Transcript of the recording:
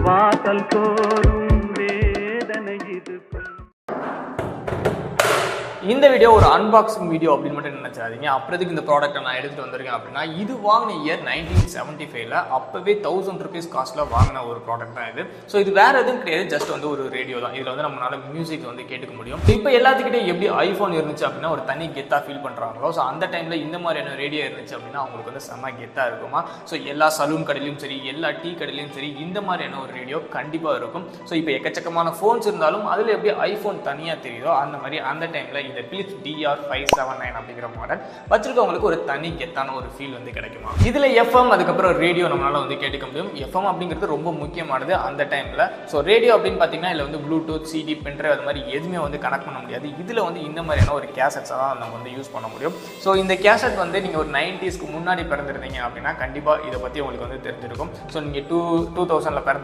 வாசல் தோறும் வேதனை இது கொள் இந்த வீடியோ ஒரு அன்பாக்சிங் வீடியோ அப்படின்னு மட்டும் நினைச்சாதீங்க அப்புறத்துக்கு இந்த ப்ராடக்ட்டை நான் எடுத்துட்டு வந்திருக்கேன் அப்படின்னா இது வாங்கின இயர் நைன்டீன் செவன்ட்டி ஃபைவ்ல அப்பவே தௌசண்ட் ருபீஸ் காஸ்ட்ல வாங்கின ஒரு ப்ராடக்ட் தான் இது ஸோ இது வேற எதுவும் கிடையாது ஜஸ்ட் வந்து ஒரு ரேடியோ தான் இதில் வந்து நம்மளால மியூசிக் வந்து கேட்டுக்க முடியும் இப்போ எல்லாத்துக்கிட்டே எப்படி ஐஃபோன் இருந்துச்சு அப்படின்னா ஒரு தனி கெத்தா ஃபீல் பண்றாங்களோ ஸோ அந்த டைம்ல இந்த மாதிரியான ரேடியோ இருந்துச்சு அப்படின்னா அவங்களுக்கு வந்து செம்ம கெத்தா இருக்குமா ஸோ எல்லா சலூன் கடையிலையும் சரி எல்லா டீ கடையிலையும் சரி இந்த மாதிரியான ஒரு ரேடியோ கண்டிப்பாக இருக்கும் ஸோ இப்போ எக்கச்சக்கமான ஃபோன்ஸ் இருந்தாலும் அதில் எப்படி ஐஃபோன் தனியாக தெரியுதோ அந்த மாதிரி அந்த டைமில் இந்த Philips T R five seven nine அப்படிங்கிற மாடல் வச்சிருக்கவங்களுக்கு ஒரு தனி கெத்தான ஒரு ஃபீல் வந்து கிடைக்குமா இதில் எஃப்எம் அதுக்கப்புறம் ரேடியோ நம்மளால வந்து கேட்டுக்க முடியும் எஃப்எம் அப்படிங்கிறது ரொம்ப முக்கியமானது அந்த டைமில் ஸோ ரேடியோ அப்படின்னு பார்த்தீங்கன்னா இதில் வந்து ப்ளூடூத் சிடி பென்ட்ரைவ் அது மாதிரி எதுவுமே வந்து கனெக்ட் பண்ண முடியாது இதில் வந்து இந்த மாதிரியான ஒரு கேசட்ஸை தான் நம்ம வந்து யூஸ் பண்ண முடியும் ஸோ இந்த கேசட் வந்து நீங்கள் ஒரு நைன்டிஸ்க்கு முன்னாடி பிறந்திருந்தீங்க அப்படின்னா கண்டிப்பாக இதை பற்றி உங்களுக்கு வந்து தெரிஞ்சிருக்கும் ஸோ நீங்கள் டூ டூ தௌசண்டில் பிறந்த